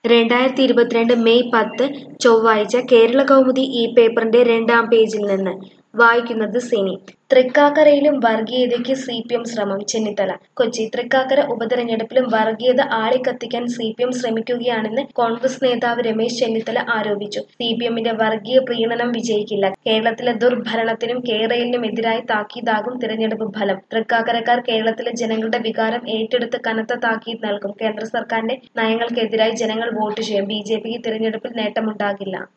രണ്ടായിരത്തി ഇരുപത്തിരണ്ട് മെയ് പത്ത് ചൊവ്വാഴ്ച കേരള കൗമുദി ഈ പേപ്പറിന്റെ രണ്ടാം പേജിൽ നിന്ന് വായിക്കുന്നത് സിനി തൃക്കാക്കരയിലും വർഗീയതയ്ക്ക് സി പി എം ശ്രമം ചെന്നിത്തല കൊച്ചി തൃക്കാക്കര ഉപതെരഞ്ഞെടുപ്പിലും വർഗീയത ആളിക്കത്തിക്കാൻ സി പി എം ശ്രമിക്കുകയാണെന്ന് കോൺഗ്രസ് നേതാവ് രമേശ് ചെന്നിത്തല ആരോപിച്ചു സി പി എമ്മിന്റെ വർഗീയ പ്രീണനം വിജയിക്കില്ല കേരളത്തിലെ ദുർഭരണത്തിനും കേരളിനും എതിരായി താക്കീതാകും തിരഞ്ഞെടുപ്പ് ഫലം തൃക്കാക്കരക്കാർ കേരളത്തിലെ ജനങ്ങളുടെ വികാരം ഏറ്റെടുത്ത് കനത്ത താക്കീത് നൽകും കേന്ദ്ര സർക്കാരിന്റെ നയങ്ങൾക്കെതിരായി ജനങ്ങൾ വോട്ട് ചെയ്യും ബി ജെ പിക്ക് തിരഞ്ഞെടുപ്പിൽ നേട്ടമുണ്ടാകില്ല